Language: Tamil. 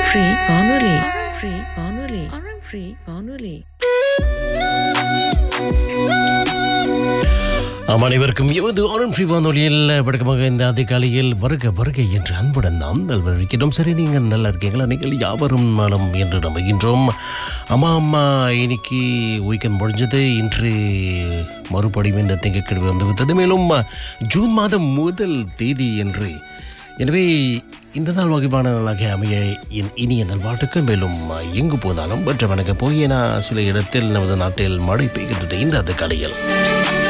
ஃப்ரீ வானொலி ஃப்ரீ வானொலி ஃப்ரீ வானொலி ஆம் அனைவருக்கும் எவது ஆரன் ஃப்ரீ வானொலியில் வழக்கமாக இந்த அதிகாலையில் வருக வருக என்று அன்புடன் நாம் நல்வழிக்கிறோம் சரி நீங்கள் நல்லா இருக்கீங்களா நீங்கள் யாவரும் நலம் என்று நம்புகின்றோம் அம்மா அம்மா இன்னைக்கு வீக்கெண்ட் முடிஞ்சது இன்று மறுபடியும் இந்த திங்கட்கிழமை வந்து விட்டது மேலும் ஜூன் மாதம் முதல் தேதி என்று எனவே இந்த நாள் வகைவான நாளாக அமைய என் இனிய நல்வாழ்த்துக்கள் மேலும் எங்கு போனாலும் மற்ற வணக்க போய் என சில இடத்தில் நமது நாட்டில் மழை பெய்கின்றது இந்த அதிகாலையில்